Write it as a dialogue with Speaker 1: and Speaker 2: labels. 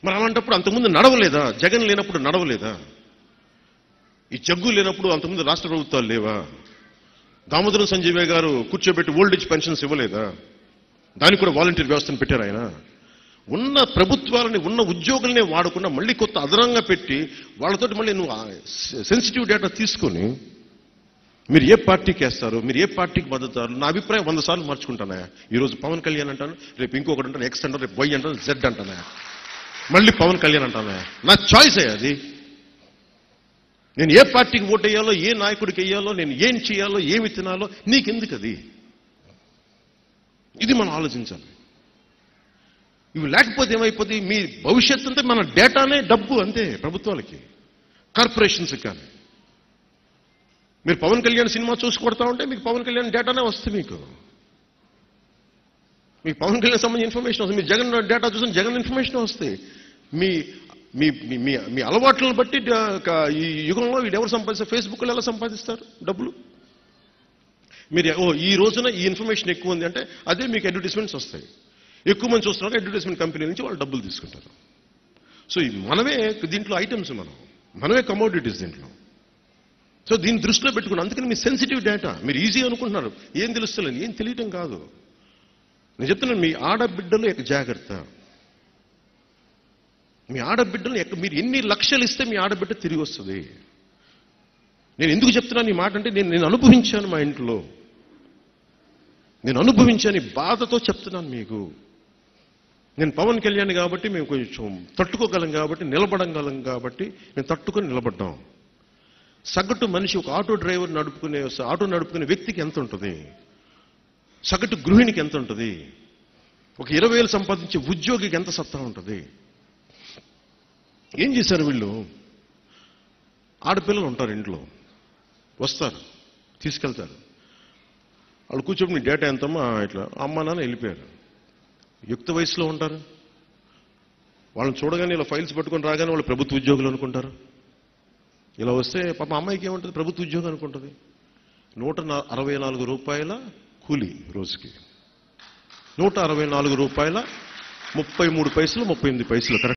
Speaker 1: మరి అలాంటప్పుడు అంతకుముందు నడవలేదా జగన్ లేనప్పుడు నడవలేదా ఈ జగ్గు లేనప్పుడు అంతకుముందు రాష్ట్ర ప్రభుత్వాలు లేవా దామోదరం సంజీవయ్య గారు కూర్చోబెట్టి ఓల్డ్ ఏజ్ పెన్షన్స్ ఇవ్వలేదా దానికి కూడా వాలంటీర్ వ్యవస్థను పెట్టారు ఆయన ఉన్న ప్రభుత్వాలని ఉన్న ఉద్యోగులనే వాడకుండా మళ్ళీ కొత్త అదనంగా పెట్టి వాళ్ళతోటి మళ్ళీ నువ్వు సెన్సిటివ్ డేటా తీసుకొని మీరు ఏ పార్టీకి వేస్తారు మీరు ఏ పార్టీకి మద్దతారు నా అభిప్రాయం వంద సార్లు మార్చుకుంటానా ఈరోజు పవన్ కళ్యాణ్ అంటాను రేపు ఇంకొకటి అంటాను ఎక్స్ అంటాను రేపు వై అంటాను జెడ్ అంటానా మళ్ళీ పవన్ కళ్యాణ్ అంటానా నా చాయిస్ అది నేను ఏ పార్టీకి ఓటు వేయాలో ఏ నాయకుడికి వేయాలో నేను ఏం చేయాలో ఏమి తినాలో నీకెందుకు అది ఇది మనం ఆలోచించాలి ఇవి లేకపోతే ఏమైపోతుంది మీ భవిష్యత్తు అంతా మన డేటానే డబ్బు అంతే ప్రభుత్వాలకి కార్పొరేషన్స్ కానీ మీరు పవన్ కళ్యాణ్ సినిమా చూసి కొడతా ఉంటే మీకు పవన్ కళ్యాణ్ డేటానే వస్తుంది మీకు మీకు పవన్ కళ్యాణ్ సంబంధించిన ఇన్ఫర్మేషన్ వస్తుంది మీ జగన్ డేటా చూసిన జగన్ ఇన్ఫర్మేషన్ వస్తాయి మీ మీ మీ- మీ మీ అలవాట్లను బట్టి డ- క- ఈ యుగంలో వీడు ఎవరు సంపాదిస్తారు ఫేస్బుక్లో ఎలా సంపాదిస్తారు డబ్బులు మీరు ఓ ఈ రోజున ఈ ఇన్ఫర్మేషన్ ఎక్కువ ఉంది అంటే అదే మీకు అడ్వర్టైజ్మెంట్స్ వస్తాయి ఎక్కువ మంది చూస్తున్నారు అడ్వర్టైజ్మెంట్ కంపెనీ నుంచి వాళ్ళు డబ్బులు తీసుకుంటారు సో ఈ మనమే దీంట్లో ఐటమ్స్ మనం మనమే కమోడిటీస్ దీంట్లో సో దీన్ని దృష్టిలో పెట్టుకుని అందుకని మీ సెన్సిటివ్ డేటా మీరు ఈజీ అనుకుంటున్నారు ఏం తెలుస్తలేదు ఏం తెలియటం కాదు నేను చెప్తున్నాను మీ ఆడబిడ్డలు యొక్క జాగ్రత్త మీ ఆడబిడ్డలు ఎక్క- మీరు ఎన్ని లక్షలు ఇస్తే మీ ఆడబిడ్డ తిరిగి వస్తుంది నేను ఎందుకు చెప్తున్నాను ఈ మాట అంటే నేను నేను అనుభవించాను మా ఇంట్లో నేను అనుభవించాను ఈ బాధతో చెప్తున్నాను మీకు నేను పవన్ కళ్యాణ్ కాబట్టి మేము కొంచెం తట్టుకోగలం కాబట్టి నిలబడగలం కాబట్టి మేము తట్టుకొని నిలబడ్డాం సగటు మనిషి ఒక ఆటో డ్రైవర్ నడుపుకునే ఆటో నడుపుకునే వ్యక్తికి ఎంత ఉంటుంది సగటు గృహిణికి ఎంత ఉంటుంది ఒక ఇరవై వేలు సంపాదించే ఉద్యోగికి ఎంత సత్తా ఉంటుంది ఏం చేశారు వీళ్ళు ఆడపిల్లలు ఉంటారు ఇంట్లో వస్తారు తీసుకెళ్తారు వాళ్ళు కూర్చొని మీ డేటా ఎంతమ్మా ఇట్లా అమ్మ నాన్న వెళ్ళిపోయారు యుక్త వయసులో ఉంటారు వాళ్ళని చూడగానే ఇలా ఫైల్స్ పట్టుకొని రాగానే వాళ్ళు ప్రభుత్వ ఉద్యోగులు అనుకుంటారు ఇలా వస్తే పాప అమ్మాయికి ఏముంటుంది ప్రభుత్వ ఉద్యోగం అనుకుంటుంది నూట నా- అరవై నాలుగు రూపాయల కూలి రోజుకి నూట అరవై నాలుగు రూపాయల ముప్పై మూడు పైసలు ముప్పై ఎనిమిది పైసలు కరెక్ట్